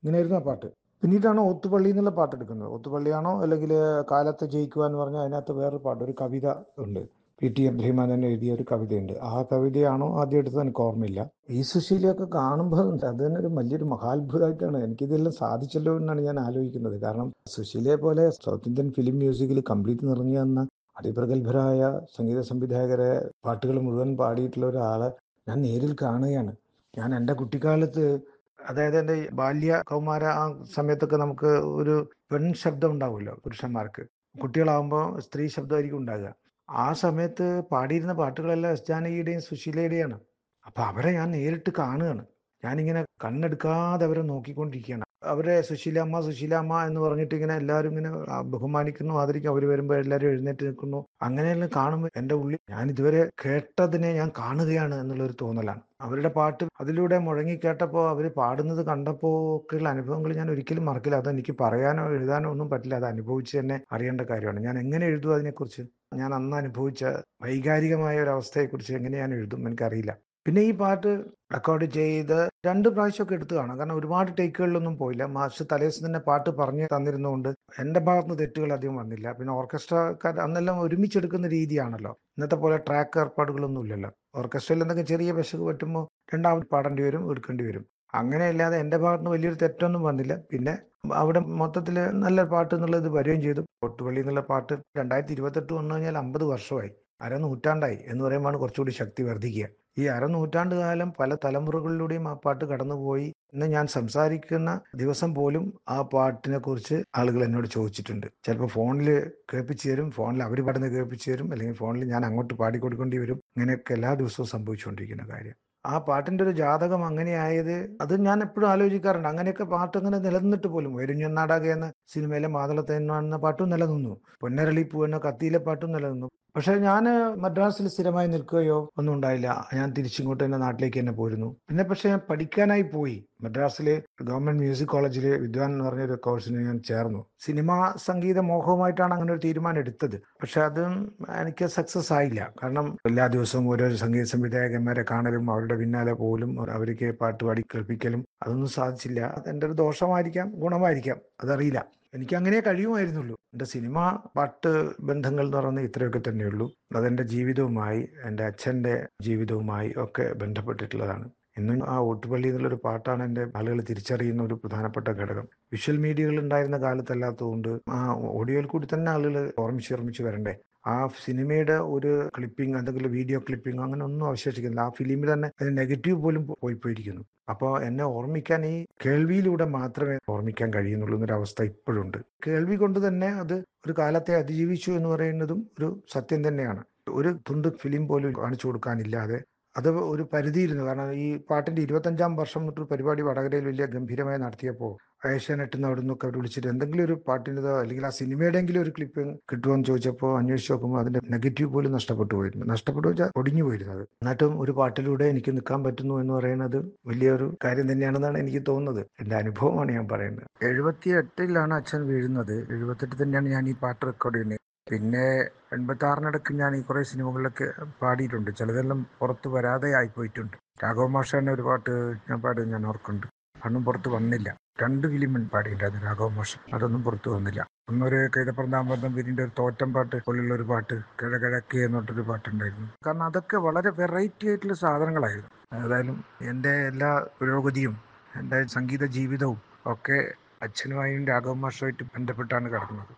ഇങ്ങനെയായിരുന്നു ആ പാട്ട് പിന്നീടാണ് ഒത്തുപള്ളി എന്നുള്ള പാട്ട് എടുക്കുന്നത് ഒത്തുപള്ളിയാണോ അല്ലെങ്കിൽ കാലത്തെ ജയിക്കുക എന്ന് പറഞ്ഞാൽ അതിനകത്ത് വേറൊരു പാട്ട് ഒരു കവിത ഉണ്ട് പി ടി അബ്രഹിമാൻ തന്നെ എഴുതിയ ഒരു കവിതയുണ്ട് ആ കവിതയാണോ ആദ്യം എടുത്തത് എനിക്ക് ഓർമ്മയില്ല ഈ സുശീലയൊക്കെ കാണുമ്പോൾ അത് തന്നെ ഒരു വലിയൊരു മഹാത്ഭുതമായിട്ടാണ് എനിക്കിതെല്ലാം സാധിച്ചല്ലോ എന്നാണ് ഞാൻ ആലോചിക്കുന്നത് കാരണം സുശീലയെ പോലെ സൗത്ത് ഇന്ത്യൻ ഫിലിം മ്യൂസിക്കിൽ കംപ്ലീറ്റ് നിറഞ്ഞു വന്ന അതിപ്രഗത്ഭരായ സംഗീത സംവിധായകരെ പാട്ടുകൾ മുഴുവൻ പാടിയിട്ടുള്ള ഒരാളെ ഞാൻ നേരിൽ കാണുകയാണ് ഞാൻ എൻ്റെ കുട്ടിക്കാലത്ത് അതായത് എൻ്റെ ബാല്യ കൗമാര ആ സമയത്തൊക്കെ നമുക്ക് ഒരു പെൺ ശബ്ദം ഉണ്ടാവുമല്ലോ പുരുഷന്മാർക്ക് കുട്ടികളാവുമ്പോൾ സ്ത്രീ ശബ്ദമായിരിക്കും ഉണ്ടാകുക ആ സമയത്ത് പാടിയിരുന്ന പാട്ടുകളെല്ലാം എസ് ജാനകിയുടെയും സുശീലയുടെയാണ് അപ്പൊ അവരെ ഞാൻ നേരിട്ട് കാണുകയാണ് ഞാനിങ്ങനെ കണ്ണെടുക്കാതെ അവരെ നോക്കിക്കൊണ്ടിരിക്കുകയാണ് അവരെ സുശീലാമ്മ സുശീലാമ്മ എന്ന് പറഞ്ഞിട്ട് ഇങ്ങനെ എല്ലാവരും ഇങ്ങനെ ആ, ബഹുമാനിക്കുന്നു ആദരിക്കും അവർ വരുമ്പോൾ എല്ലാവരും എഴുന്നേറ്റ് നിൽക്കുന്നു അങ്ങനെയെല്ലാം കാണുമ്പോൾ എൻ്റെ ഉള്ളിൽ ഞാൻ ഇതുവരെ കേട്ടതിനെ ഞാൻ കാണുകയാണ് എന്നുള്ളൊരു തോന്നലാണ് അവരുടെ പാട്ട് അതിലൂടെ മുഴങ്ങി കേട്ടപ്പോൾ അവർ പാടുന്നത് കണ്ടപ്പോൾ ഒക്കെയുള്ള അനുഭവങ്ങൾ ഞാൻ ഒരിക്കലും മറക്കില്ല അത് എനിക്ക് പറയാനോ എഴുതാനോ ഒന്നും പറ്റില്ല അത് അനുഭവിച്ച് തന്നെ അറിയേണ്ട കാര്യമാണ് ഞാൻ എങ്ങനെ എഴുതും അതിനെക്കുറിച്ച് ഞാൻ അന്ന് അനുഭവിച്ച വൈകാരികമായ ഒരു അവസ്ഥയെക്കുറിച്ച് എങ്ങനെ ഞാൻ എഴുതും എനിക്കറിയില്ല പിന്നെ ഈ പാട്ട് റെക്കോർഡ് ചെയ്ത് രണ്ട് പ്രാവശ്യമൊക്കെ എടുത്തു കാണാം കാരണം ഒരുപാട് ടേക്കുകളിലൊന്നും പോയില്ല മാഷ് തലേദിവസം തന്നെ പാട്ട് പറഞ്ഞു തന്നിരുന്നതുകൊണ്ട് എൻ്റെ ഭാഗത്തുനിന്ന് തെറ്റുകൾ അധികം വന്നില്ല പിന്നെ ഓർക്കസ്ട്രക്കാർ അന്നെല്ലാം ഒരുമിച്ചെടുക്കുന്ന രീതിയാണല്ലോ ഇന്നത്തെ പോലെ ട്രാക്ക് ഏർപ്പാടുകളൊന്നും ഇല്ലല്ലോ ഓർക്കസ്ട്രയിൽ എന്തെങ്കിലും ചെറിയ വിശക് പറ്റുമ്പോൾ രണ്ടാമത് പാടേണ്ടി വരും എടുക്കേണ്ടി വരും അങ്ങനെയല്ലാതെ എൻ്റെ ഭാഗത്തുനിന്ന് വലിയൊരു തെറ്റൊന്നും വന്നില്ല പിന്നെ അവിടെ മൊത്തത്തിൽ നല്ല പാട്ട് എന്നുള്ളത് വരികയും ചെയ്തു ഒട്ടുപള്ളി എന്നുള്ള പാട്ട് രണ്ടായിരത്തി ഇരുപത്തെട്ട് വന്നു കഴിഞ്ഞാൽ അമ്പത് വർഷമായി അരനൂറ്റാണ്ടായി എന്ന് പറയുമ്പോൾ കുറച്ചുകൂടി ശക്തി വർദ്ധിക്കുക ഈ അരനൂറ്റാണ്ട് കാലം പല തലമുറകളിലൂടെയും ആ പാട്ട് കടന്നുപോയി ഇന്ന് ഞാൻ സംസാരിക്കുന്ന ദിവസം പോലും ആ പാട്ടിനെ കുറിച്ച് ആളുകൾ എന്നോട് ചോദിച്ചിട്ടുണ്ട് ചിലപ്പോൾ ഫോണിൽ കേൾപ്പിച്ചു തരും ഫോണിൽ അവർ പാടുന്നത് കേൾപ്പിച്ചു തരും അല്ലെങ്കിൽ ഫോണിൽ ഞാൻ അങ്ങോട്ട് പാടിക്കൊടുക്കേണ്ടി വരും ഇങ്ങനെയൊക്കെ എല്ലാ ദിവസവും സംഭവിച്ചുകൊണ്ടിരിക്കുന്ന കാര്യം ആ പാട്ടിന്റെ ഒരു ജാതകം അങ്ങനെയായത് അത് ഞാൻ എപ്പോഴും ആലോചിക്കാറുണ്ട് അങ്ങനെയൊക്കെ പാട്ട് അങ്ങനെ നിലനിന്നിട്ട് പോലും വൈരുഞ്ഞനാടക എന്ന സിനിമയിലെ മാതളത്തേന്ന എന്ന പാട്ടും നിലനിന്നു പൊന്നരളിപ്പൂ എന്ന കത്തിയിലെ പാട്ടും നിലനിന്നു പക്ഷെ ഞാൻ മദ്രാസിൽ സ്ഥിരമായി നിൽക്കുകയോ ഒന്നും ഉണ്ടായില്ല ഞാൻ തിരിച്ചിങ്ങോട്ട് തന്നെ നാട്ടിലേക്ക് തന്നെ പോരുന്നു പിന്നെ പക്ഷെ ഞാൻ പഠിക്കാനായി പോയി മദ്രാസിലെ ഗവൺമെന്റ് മ്യൂസിക് കോളേജിലെ വിദ്വാൻ എന്ന് പറഞ്ഞൊരു കോഴ്സിന് ഞാൻ ചേർന്നു സിനിമ സംഗീത മോഹവുമായിട്ടാണ് അങ്ങനെ ഒരു തീരുമാനം എടുത്തത് പക്ഷെ അതും എനിക്ക് സക്സസ് ആയില്ല കാരണം എല്ലാ ദിവസവും ഓരോ സംഗീത സംവിധായകന്മാരെ കാണലും അവരുടെ പിന്നാലെ പോലും അവർക്ക് പാട്ട് പാടി കേൾപ്പിക്കലും അതൊന്നും സാധിച്ചില്ല അതെന്റെ ഒരു ദോഷമായിരിക്കാം ഗുണമായിരിക്കാം അതറിയില്ല എനിക്ക് അങ്ങനെ കഴിയുമായിരുന്നുള്ളൂ എൻ്റെ സിനിമ പാട്ട് ബന്ധങ്ങൾ എന്ന് പറയുന്നത് ഇത്രയൊക്കെ തന്നെയുള്ളൂ അതെൻ്റെ ജീവിതവുമായി എൻ്റെ അച്ഛൻ്റെ ജീവിതവുമായി ഒക്കെ ബന്ധപ്പെട്ടിട്ടുള്ളതാണ് ഇന്നും ആ ഒട്ടുപള്ളി എന്നുള്ളൊരു പാട്ടാണ് എൻ്റെ ആളുകൾ തിരിച്ചറിയുന്ന ഒരു പ്രധാനപ്പെട്ട ഘടകം വിഷ്വൽ മീഡിയകൾ ഉണ്ടായിരുന്ന കാലത്തല്ലാത്തതുകൊണ്ട് ആ ഓഡിയോയിൽ കൂടി തന്നെ ആളുകൾ ഓർമ്മിച്ച് ഓർമ്മിച്ച് വരണ്ടേ ആ സിനിമയുടെ ഒരു ക്ലിപ്പിംഗ് എന്തെങ്കിലും വീഡിയോ ക്ലിപ്പിംഗ് അങ്ങനെ ഒന്നും അവശേഷിക്കുന്നില്ല ആ ഫിലിമിൽ തന്നെ അതിന് നെഗറ്റീവ് പോലും പോയി പോയിരിക്കുന്നു അപ്പോൾ എന്നെ ഓർമ്മിക്കാൻ ഈ കേൾവിയിലൂടെ മാത്രമേ ഓർമ്മിക്കാൻ കഴിയുന്നുള്ളൂ എന്നൊരവസ്ഥ ഇപ്പോഴുണ്ട് കേൾവി കൊണ്ട് തന്നെ അത് ഒരു കാലത്തെ അതിജീവിച്ചു എന്ന് പറയുന്നതും ഒരു സത്യം തന്നെയാണ് ഒരു തുണ്ട് ഫിലിം പോലും കാണിച്ചു കൊടുക്കാനില്ലാതെ അത് ഒരു പരിധിയിരുന്നു കാരണം ഈ പാട്ടിന്റെ ഇരുപത്തഞ്ചാം വർഷം തൊട്ടൊരു പരിപാടി വടകരയിൽ വലിയ ഗംഭീരമായി നടത്തിയപ്പോൾ ഏഷ്യാനെറ്റിൽ നിന്ന് അവിടെ നിന്നൊക്കെ അവർ വിളിച്ചിട്ട് എന്തെങ്കിലും ഒരു പാട്ടിൻ്റെതോ അല്ലെങ്കിൽ ആ സിനിമയുടെയെങ്കിലും ഒരു ക്ലിപ്പ് കിട്ടുമോ എന്ന് ചോദിച്ചപ്പോൾ അന്വേഷിച്ച് നോക്കുമ്പോൾ അതിന്റെ നെഗറ്റീവ് പോലും നഷ്ടപ്പെട്ടു പോയിരുന്നു നഷ്ടപ്പെട്ടു വെച്ചാൽ ഒടിഞ്ഞു പോയിരുന്നത് എന്നിട്ടും ഒരു പാട്ടിലൂടെ എനിക്ക് നിൽക്കാൻ പറ്റുന്നു എന്ന് പറയുന്നത് വലിയൊരു കാര്യം തന്നെയാണെന്നാണ് എനിക്ക് തോന്നുന്നത് എൻ്റെ അനുഭവമാണ് ഞാൻ പറയുന്നത് എഴുപത്തി എട്ടിലാണ് അച്ഛൻ വീഴുന്നത് എഴുപത്തെട്ട് തന്നെയാണ് ഞാൻ ഈ പാട്ട് റെക്കോർഡ് ചെയ്യുന്നത് പിന്നെ എൺപത്തി ആറിനിടയ്ക്ക് ഞാൻ ഈ കുറേ സിനിമകളിലൊക്കെ പാടിയിട്ടുണ്ട് ചിലതെല്ലാം പുറത്ത് വരാതെ ആയിപ്പോയിട്ടുണ്ട് രാഘവ മാഷാന്റെ ഒരു പാട്ട് ഞാൻ പാടി ഞാൻ ഓർക്കുന്നുണ്ട് അതൊന്നും പുറത്ത് വന്നില്ല രണ്ട് ഫിലിം പാടിയിട്ടുണ്ടായിരുന്നു രാഘവ മാഷ് അതൊന്നും പുറത്ത് വന്നില്ല ഒന്നൊരു കൈതപ്രന്താമ്പന്തം വീരിന്റെ ഒരു തോറ്റം പാട്ട് പോലുള്ള ഒരു പാട്ട് കിഴകിഴക്ക് എന്നിട്ടൊരു പാട്ടുണ്ടായിരുന്നു കാരണം അതൊക്കെ വളരെ വെറൈറ്റി ആയിട്ടുള്ള സാധനങ്ങളായിരുന്നു ഏതായാലും എൻ്റെ എല്ലാ പുരോഗതിയും എൻ്റെ സംഗീത ജീവിതവും ഒക്കെ അച്ഛനുമായും രാഘവ മാഷുമായിട്ട് ബന്ധപ്പെട്ടാണ് കിടക്കുന്നത്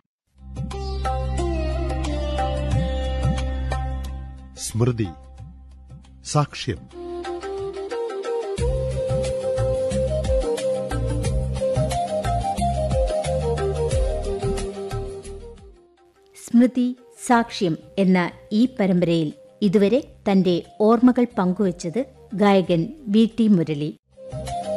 സ്മൃതി സാക്ഷ്യം സ്മൃതി സാക്ഷ്യം എന്ന ഈ പരമ്പരയിൽ ഇതുവരെ തന്റെ ഓർമ്മകൾ പങ്കുവച്ചത് ഗായകൻ വി ടി മുരളി